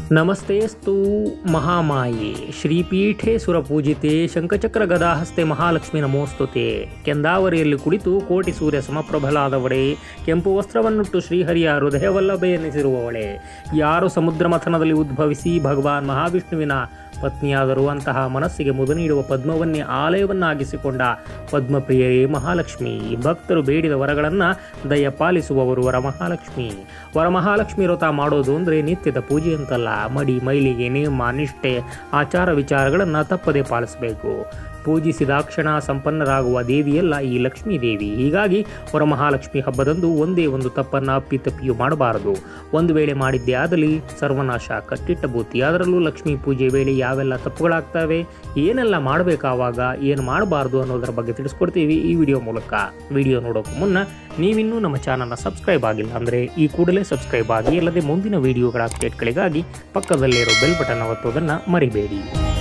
ನಮಸ್ತೆಸ್ತು ಮಹಾಮಾಯೆ ಶ್ರೀಪೀಠೆ ಸುರಪೂಜಿತೆ ಶಂಖಚಕ್ರ ಗದಾಹಸ್ತೆ ಮಹಾಲಕ್ಷ್ಮಿ ನಮೋಸ್ತುತೆ ಕೆಂದಾವರಿಯಲ್ಲಿ ಕುಳಿತು ಕೋಟಿ ಸೂರ್ಯ ಸಮಪ್ರಭಲಾದವಳೆ ಕೆಂಪು ವಸ್ತ್ರವನ್ನುಟ್ಟು ಶ್ರೀಹರಿಯ ಹೃದಯವಲ್ಲಭೆ ಎನ್ನಿಸಿರುವವಳೆ ಯಾರು ಸಮುದ್ರ ಮಥನದಲ್ಲಿ ಉದ್ಭವಿಸಿ ಭಗವಾನ್ ಮಹಾವಿಷ್ಣುವಿನ ಪತ್ನಿಯಾದರೂ ಅಂತಹ ಮನಸ್ಸಿಗೆ ಮುದ ನೀಡುವ ಪದ್ಮವನ್ನೇ ಆಲಯವನ್ನಾಗಿಸಿಕೊಂಡ ಪದ್ಮಪ್ರಿಯರೇ ಮಹಾಲಕ್ಷ್ಮಿ ಭಕ್ತರು ಬೇಡಿದ ವರಗಳನ್ನು ದಯ ಪಾಲಿಸುವವರು ವರಮಹಾಲಕ್ಷ್ಮಿ ವರಮಹಾಲಕ್ಷ್ಮಿ ವ್ರತ ಮಾಡೋದು ಅಂದರೆ ನಿತ್ಯದ ಪೂಜೆ ಅಂತಲ್ಲ ಮಡಿ ಮೈಲಿಗೆ ನೇಮ ನಿಷ್ಠೆ ಆಚಾರ ವಿಚಾರಗಳನ್ನು ತಪ್ಪದೆ ಪಾಲಿಸಬೇಕು ಪೂಜಿಸಿದಾಕ್ಷಣ ಸಂಪನ್ನರಾಗುವ ದೇವಿಯಲ್ಲ ಈ ಲಕ್ಷ್ಮೀ ದೇವಿ ಹೀಗಾಗಿ ವರಮಹಾಲಕ್ಷ್ಮಿ ಹಬ್ಬದಂದು ಒಂದೇ ಒಂದು ತಪ್ಪನ್ನು ಅಪ್ಪಿತಪ್ಪಿಯೂ ಮಾಡಬಾರದು ಒಂದು ವೇಳೆ ಮಾಡಿದ್ದೇ ಆದಲ್ಲಿ ಸರ್ವನಾಶ ಕಟ್ಟಿಟ್ಟ ಬೂತಿ ಅದರಲ್ಲೂ ಲಕ್ಷ್ಮೀ ಪೂಜೆ ವೇಳೆ ಯಾವೆಲ್ಲ ತಪ್ಪುಗಳಾಗ್ತವೆ ಏನೆಲ್ಲ ಮಾಡಬೇಕಾವಾಗ ಏನು ಮಾಡಬಾರ್ದು ಅನ್ನೋದರ ಬಗ್ಗೆ ತಿಳಿಸ್ಕೊಡ್ತೀವಿ ಈ ವಿಡಿಯೋ ಮೂಲಕ ವಿಡಿಯೋ ನೋಡೋಕೆ ಮುನ್ನ ನೀವಿನ್ನೂ ನಮ್ಮ ಚಾನಲ್ನ ಸಬ್ಸ್ಕ್ರೈಬ್ ಆಗಿಲ್ಲ ಅಂದರೆ ಈ ಕೂಡಲೇ ಸಬ್ಸ್ಕ್ರೈಬ್ ಆಗಿ ಅಲ್ಲದೆ ಮುಂದಿನ ವಿಡಿಯೋಗಳ ಅಪ್ಡೇಟ್ಗಳಿಗಾಗಿ ಪಕ್ಕದಲ್ಲಿರೋ ಬೆಲ್ ಬಟನ್ ಒತ್ತೋದನ್ನು ಮರಿಬೇಡಿ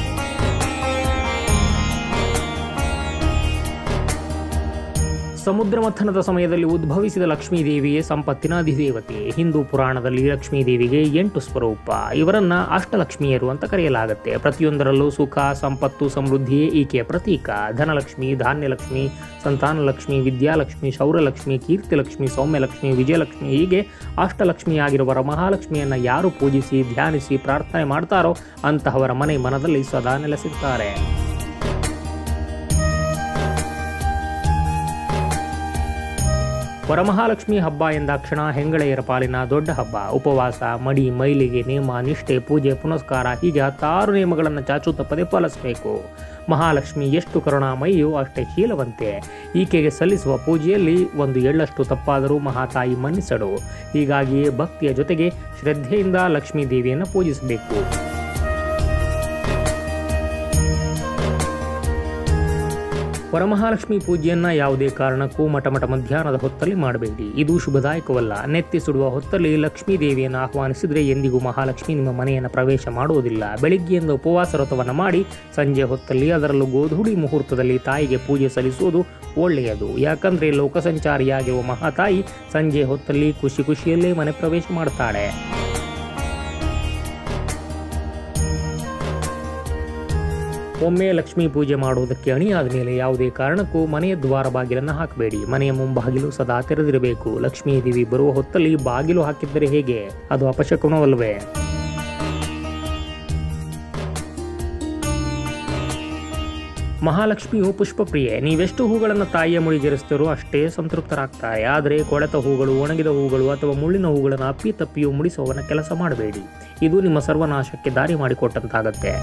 ಸಮುದ್ರ ಮಥನದ ಸಮಯದಲ್ಲಿ ಉದ್ಭವಿಸಿದ ಲಕ್ಷ್ಮೀ ದೇವಿಯೇ ಸಂಪತ್ತಿನ ಅಧಿದೇವತೆ ಹಿಂದೂ ಪುರಾಣದಲ್ಲಿ ಲಕ್ಷ್ಮೀ ದೇವಿಗೆ ಎಂಟು ಸ್ವರೂಪ ಇವರನ್ನ ಅಷ್ಟಲಕ್ಷ್ಮಿಯರು ಅಂತ ಕರೆಯಲಾಗುತ್ತೆ ಪ್ರತಿಯೊಂದರಲ್ಲೂ ಸುಖ ಸಂಪತ್ತು ಸಮೃದ್ಧಿಯೇ ಈಕೆಯ ಪ್ರತೀಕ ಧನಲಕ್ಷ್ಮಿ ಧಾನ್ಯಲಕ್ಷ್ಮಿ ಸಂತಾನಲಕ್ಷ್ಮಿ ವಿದ್ಯಾಲಕ್ಷ್ಮಿ ಶೌರ್ಯಲಕ್ಷ್ಮಿ ಕೀರ್ತಿಲಕ್ಷ್ಮಿ ಸೌಮ್ಯಲಕ್ಷ್ಮಿ ವಿಜಯಲಕ್ಷ್ಮಿ ಹೀಗೆ ಅಷ್ಟಲಕ್ಷ್ಮಿಯಾಗಿರುವರ ಮಹಾಲಕ್ಷ್ಮಿಯನ್ನ ಯಾರು ಪೂಜಿಸಿ ಧ್ಯಾನಿಸಿ ಪ್ರಾರ್ಥನೆ ಮಾಡ್ತಾರೋ ಅಂತಹವರ ಮನೆ ಮನದಲ್ಲಿ ಸದಾ ನೆಲೆಸಿರ್ತಾರೆ ವರಮಹಾಲಕ್ಷ್ಮಿ ಹಬ್ಬ ಎಂದಾಕ್ಷಣ ಹೆಂಗಳೆಯರ ಪಾಲಿನ ದೊಡ್ಡ ಹಬ್ಬ ಉಪವಾಸ ಮಡಿ ಮೈಲಿಗೆ ನೇಮ ನಿಷ್ಠೆ ಪೂಜೆ ಪುನಸ್ಕಾರ ಹೀಗೆ ಹತ್ತಾರು ನಿಯಮಗಳನ್ನು ಚಾಚು ತಪ್ಪದೆ ಪಾಲಿಸಬೇಕು ಮಹಾಲಕ್ಷ್ಮಿ ಎಷ್ಟು ಕರುಣಾಮಯಿಯೋ ಅಷ್ಟೇ ಶೀಲವಂತೆ ಈಕೆಗೆ ಸಲ್ಲಿಸುವ ಪೂಜೆಯಲ್ಲಿ ಒಂದು ಎಳ್ಳಷ್ಟು ತಪ್ಪಾದರೂ ಮಹಾತಾಯಿ ಮನ್ನಿಸಡು ಹೀಗಾಗಿಯೇ ಭಕ್ತಿಯ ಜೊತೆಗೆ ಶ್ರದ್ಧೆಯಿಂದ ಲಕ್ಷ್ಮೀ ದೇವಿಯನ್ನು ಪೂಜಿಸಬೇಕು ವರಮಹಾಲಕ್ಷ್ಮಿ ಪೂಜೆಯನ್ನ ಯಾವುದೇ ಕಾರಣಕ್ಕೂ ಮಠಮಠ ಮಧ್ಯಾಹ್ನದ ಹೊತ್ತಲ್ಲಿ ಮಾಡಬೇಡಿ ಇದು ಶುಭದಾಯಕವಲ್ಲ ನೆತ್ತಿ ಸುಡುವ ಹೊತ್ತಲ್ಲಿ ಲಕ್ಷ್ಮೀ ದೇವಿಯನ್ನು ಆಹ್ವಾನಿಸಿದರೆ ಎಂದಿಗೂ ಮಹಾಲಕ್ಷ್ಮಿ ನಿಮ್ಮ ಮನೆಯನ್ನು ಪ್ರವೇಶ ಮಾಡುವುದಿಲ್ಲ ಬೆಳಿಗ್ಗೆಯಿಂದ ಉಪವಾಸ ವ್ರತವನ್ನು ಮಾಡಿ ಸಂಜೆ ಹೊತ್ತಲ್ಲಿ ಅದರಲ್ಲೂ ಗೋಧೂಳಿ ಮುಹೂರ್ತದಲ್ಲಿ ತಾಯಿಗೆ ಪೂಜೆ ಸಲ್ಲಿಸುವುದು ಒಳ್ಳೆಯದು ಯಾಕಂದ್ರೆ ಲೋಕಸಂಚಾರಿಯಾಗಿರುವ ಮಹಾತಾಯಿ ಸಂಜೆ ಹೊತ್ತಲ್ಲಿ ಖುಷಿ ಖುಷಿಯಲ್ಲೇ ಮನೆ ಪ್ರವೇಶ ಮಾಡ್ತಾಳೆ ಒಮ್ಮೆ ಲಕ್ಷ್ಮೀ ಪೂಜೆ ಮಾಡುವುದಕ್ಕೆ ಅಣಿಯಾದ ಮೇಲೆ ಯಾವುದೇ ಕಾರಣಕ್ಕೂ ಮನೆಯ ದ್ವಾರ ಬಾಗಿಲನ್ನು ಹಾಕಬೇಡಿ ಮನೆಯ ಮುಂಬಾಗಿಲು ಸದಾ ತೆರೆದಿರಬೇಕು ಲಕ್ಷ್ಮೀ ದೇವಿ ಬರುವ ಹೊತ್ತಲ್ಲಿ ಬಾಗಿಲು ಹಾಕಿದ್ದರೆ ಹೇಗೆ ಅದು ಅಪಶಕುನವಲ್ವೇ ಮಹಾಲಕ್ಷ್ಮಿಯು ಪುಷ್ಪಪ್ರಿಯೆ ನೀವೆಷ್ಟು ಹೂಗಳನ್ನು ತಾಯಿಯ ಮುಡಿಗೇರಿಸ್ತಾರೋ ಅಷ್ಟೇ ಸಂತೃಪ್ತರಾಗ್ತಾರೆ ಆದರೆ ಕೊಳೆತ ಹೂಗಳು ಒಣಗಿದ ಹೂಗಳು ಅಥವಾ ಮುಳ್ಳಿನ ಹೂಗಳನ್ನು ಅಪ್ಪಿ ತಪ್ಪಿಯೂ ಮುಡಿಸುವವನ ಕೆಲಸ ಮಾಡಬೇಡಿ ಇದು ನಿಮ್ಮ ಸರ್ವನಾಶಕ್ಕೆ ದಾರಿ ಮಾಡಿಕೊಟ್ಟಂತಾಗತ್ತೆ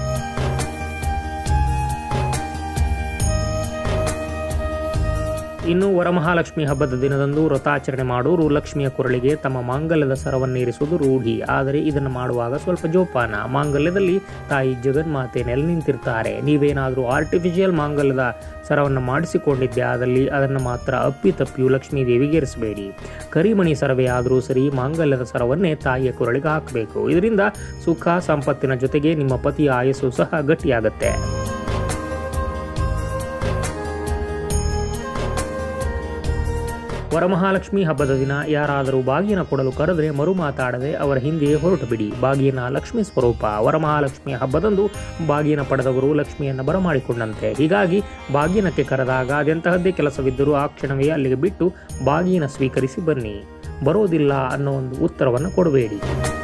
ಇನ್ನು ವರಮಹಾಲಕ್ಷ್ಮಿ ಹಬ್ಬದ ದಿನದಂದು ವ್ರತಾಚರಣೆ ಮಾಡೋರು ಲಕ್ಷ್ಮಿಯ ಕೊರಳಿಗೆ ತಮ್ಮ ಮಾಂಗಲ್ಯದ ಸರವನ್ನೇರಿಸುವುದು ರೂಢಿ ಆದರೆ ಇದನ್ನು ಮಾಡುವಾಗ ಸ್ವಲ್ಪ ಜೋಪಾನ ಮಾಂಗಲ್ಯದಲ್ಲಿ ತಾಯಿ ಜಗನ್ಮಾತೆ ನೆಲೆ ನಿಂತಿರ್ತಾರೆ ನೀವೇನಾದರೂ ಆರ್ಟಿಫಿಷಿಯಲ್ ಮಾಂಗಲ್ಯದ ಸರವನ್ನು ಮಾಡಿಸಿಕೊಂಡಿದ್ದೆ ಆದಲ್ಲಿ ಅದನ್ನು ಮಾತ್ರ ಅಪ್ಪಿ ತಪ್ಪಿಯು ಲಕ್ಷ್ಮೀ ದೇವಿಗೆ ಇರಿಸಬೇಡಿ ಕರಿಮಣಿ ಸರವೇ ಆದರೂ ಸರಿ ಮಾಂಗಲ್ಯದ ಸರವನ್ನೇ ತಾಯಿಯ ಕೊರಳಿಗೆ ಹಾಕಬೇಕು ಇದರಿಂದ ಸುಖ ಸಂಪತ್ತಿನ ಜೊತೆಗೆ ನಿಮ್ಮ ಪತಿಯ ಆಯಸ್ಸು ಸಹ ಗಟ್ಟಿಯಾಗತ್ತೆ ವರಮಹಾಲಕ್ಷ್ಮಿ ಹಬ್ಬದ ದಿನ ಯಾರಾದರೂ ಬಾಗಿನ ಕೊಡಲು ಕರೆದರೆ ಮರು ಮಾತಾಡದೆ ಅವರ ಹಿಂದೆ ಹೊರಟು ಬಿಡಿ ಬಾಗಿನ ಲಕ್ಷ್ಮಿ ಸ್ವರೂಪ ವರಮಹಾಲಕ್ಷ್ಮಿ ಹಬ್ಬದಂದು ಬಾಗಿನ ಪಡೆದವರು ಲಕ್ಷ್ಮಿಯನ್ನು ಬರಮಾಡಿಕೊಂಡಂತೆ ಹೀಗಾಗಿ ಬಾಗಿನಕ್ಕೆ ಕರೆದಾಗ ಅದೆಂತಹದ್ದೇ ಕೆಲಸವಿದ್ದರೂ ಆ ಕ್ಷಣವೇ ಅಲ್ಲಿಗೆ ಬಿಟ್ಟು ಬಾಗಿನ ಸ್ವೀಕರಿಸಿ ಬನ್ನಿ ಬರೋದಿಲ್ಲ ಅನ್ನೋ ಒಂದು ಉತ್ತರವನ್ನು ಕೊಡಬೇಡಿ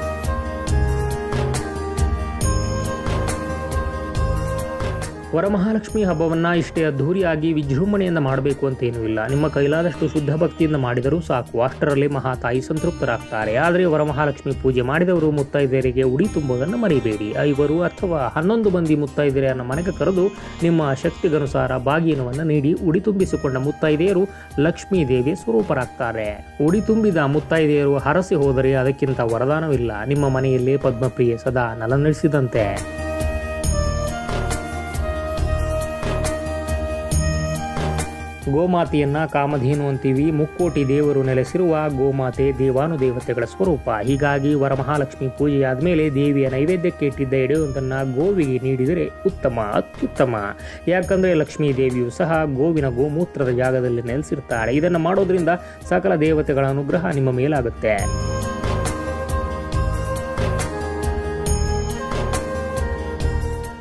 ವರಮಹಾಲಕ್ಷ್ಮಿ ಹಬ್ಬವನ್ನ ಇಷ್ಟೇ ಅದ್ಧೂರಿಯಾಗಿ ವಿಜೃಂಭಣೆಯಿಂದ ಮಾಡಬೇಕು ಅಂತ ಏನೂ ಇಲ್ಲ ನಿಮ್ಮ ಕೈಲಾದಷ್ಟು ಶುದ್ಧ ಭಕ್ತಿಯಿಂದ ಮಾಡಿದರೂ ಸಾಕು ಅಷ್ಟರಲ್ಲಿ ಮಹಾತಾಯಿ ಸಂತೃಪ್ತರಾಗ್ತಾರೆ ಆದರೆ ವರಮಹಾಲಕ್ಷ್ಮಿ ಪೂಜೆ ಮಾಡಿದವರು ಮುತ್ತೈದೆಯರಿಗೆ ಉಡಿ ತುಂಬುವುದನ್ನು ಮರಿಬೇಡಿ ಐವರು ಅಥವಾ ಹನ್ನೊಂದು ಮಂದಿ ಮುತ್ತೈದೆಯರನ್ನು ಮನೆಗೆ ಕರೆದು ನಿಮ್ಮ ಶಕ್ತಿಗನುಸಾರ ಬಾಗಿನವನ್ನು ನೀಡಿ ಉಡಿ ತುಂಬಿಸಿಕೊಂಡ ಮುತ್ತೈದೆಯರು ಲಕ್ಷ್ಮೀ ದೇವಿ ಸ್ವರೂಪರಾಗ್ತಾರೆ ಉಡಿ ತುಂಬಿದ ಮುತ್ತೈದೆಯರು ಹರಸಿ ಹೋದರೆ ಅದಕ್ಕಿಂತ ವರದಾನವಿಲ್ಲ ನಿಮ್ಮ ಮನೆಯಲ್ಲಿ ಪದ್ಮಪ್ರಿಯೆ ಸದಾ ನಲನಡಿಸಿದಂತೆ ಗೋಮಾತೆಯನ್ನ ಕಾಮಧೇನು ಅಂತೀವಿ ಮುಕ್ಕೋಟಿ ದೇವರು ನೆಲೆಸಿರುವ ಗೋಮಾತೆ ದೇವಾನುದೇವತೆಗಳ ಸ್ವರೂಪ ಹೀಗಾಗಿ ವರಮಹಾಲಕ್ಷ್ಮಿ ಪೂಜೆಯಾದ ಮೇಲೆ ದೇವಿಯ ನೈವೇದ್ಯಕ್ಕೆ ಇಟ್ಟಿದ್ದ ಎಡೆಯೊಂದನ್ನು ಗೋವಿಗೆ ನೀಡಿದರೆ ಉತ್ತಮ ಅತ್ಯುತ್ತಮ ಯಾಕಂದ್ರೆ ಲಕ್ಷ್ಮೀ ದೇವಿಯು ಸಹ ಗೋವಿನ ಗೋಮೂತ್ರದ ಜಾಗದಲ್ಲಿ ನೆಲೆಸಿರ್ತಾಳೆ ಇದನ್ನು ಮಾಡೋದ್ರಿಂದ ಸಕಲ ದೇವತೆಗಳ ಅನುಗ್ರಹ ನಿಮ್ಮ ಮೇಲಾಗುತ್ತೆ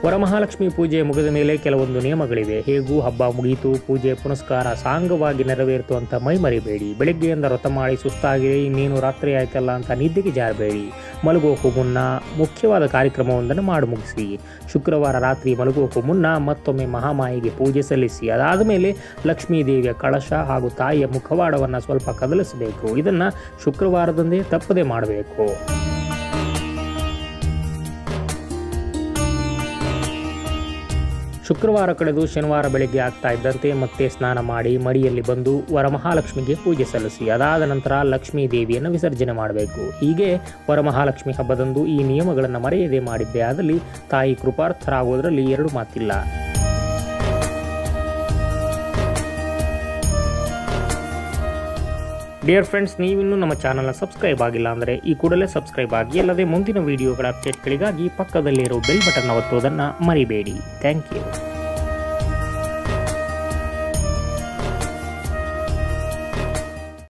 ವರಮಹಾಲಕ್ಷ್ಮಿ ಪೂಜೆ ಮುಗಿದ ಮೇಲೆ ಕೆಲವೊಂದು ನಿಯಮಗಳಿವೆ ಹೇಗೂ ಹಬ್ಬ ಮುಗಿಯಿತು ಪೂಜೆ ಪುನಸ್ಕಾರ ಸಾಂಗವಾಗಿ ನೆರವೇರಿತು ಅಂತ ಮೈ ಮರಿಬೇಡಿ ಬೆಳಿಗ್ಗೆಯಿಂದ ವ್ರತ ಮಾಡಿ ಸುಸ್ತಾಗಿದೆ ಇನ್ನೇನು ರಾತ್ರಿ ಆಯ್ತಲ್ಲ ಅಂತ ನಿದ್ದೆಗೆ ಜಾರಬೇಡಿ ಮಲಗೋಕು ಮುನ್ನ ಮುಖ್ಯವಾದ ಕಾರ್ಯಕ್ರಮವೊಂದನ್ನು ಮಾಡಿ ಮುಗಿಸಿ ಶುಕ್ರವಾರ ರಾತ್ರಿ ಮಲಗೋಕು ಮುನ್ನ ಮತ್ತೊಮ್ಮೆ ಮಹಾಮಾಯಿಗೆ ಪೂಜೆ ಸಲ್ಲಿಸಿ ಅದಾದ ಮೇಲೆ ಲಕ್ಷ್ಮೀ ದೇವಿಯ ಕಳಶ ಹಾಗೂ ತಾಯಿಯ ಮುಖವಾಡವನ್ನು ಸ್ವಲ್ಪ ಕದಲಿಸಬೇಕು ಇದನ್ನು ಶುಕ್ರವಾರದಂದೇ ತಪ್ಪದೆ ಮಾಡಬೇಕು ಶುಕ್ರವಾರ ಕಳೆದು ಶನಿವಾರ ಬೆಳಗ್ಗೆ ಆಗ್ತಾ ಇದ್ದಂತೆ ಮತ್ತೆ ಸ್ನಾನ ಮಾಡಿ ಮಡಿಯಲ್ಲಿ ಬಂದು ವರಮಹಾಲಕ್ಷ್ಮಿಗೆ ಪೂಜೆ ಸಲ್ಲಿಸಿ ಅದಾದ ನಂತರ ಲಕ್ಷ್ಮೀ ದೇವಿಯನ್ನು ವಿಸರ್ಜನೆ ಮಾಡಬೇಕು ಹೀಗೆ ವರಮಹಾಲಕ್ಷ್ಮಿ ಹಬ್ಬದಂದು ಈ ನಿಯಮಗಳನ್ನು ಮರೆಯದೆ ಮಾಡಿದ್ದೇ ಆದಲ್ಲಿ ತಾಯಿ ಕೃಪಾರ್ಥರಾಗುವುದರಲ್ಲಿ ಎರಡು ಮಾತಿಲ್ಲ ಡಿಯರ್ ಫ್ರೆಂಡ್ಸ್ ನೀವಿನ್ನೂ ನಮ್ಮ ಚಾನಲ್ನ ಸಬ್ಸ್ಕ್ರೈಬ್ ಆಗಿಲ್ಲ ಅಂದರೆ ಈ ಕೂಡಲೇ ಸಬ್ಸ್ಕ್ರೈಬ್ ಆಗಿ ಅಲ್ಲದೆ ಮುಂದಿನ ವಿಡಿಯೋಗಳ ಅಪ್ಡೇಟ್ಗಳಿಗಾಗಿ ಪಕ್ಕದಲ್ಲಿರೋ ಬೆಲ್ ಬಟನ್ ಒತ್ತುವುದನ್ನು ಮರಿಬೇಡಿ ಥ್ಯಾಂಕ್ ಯು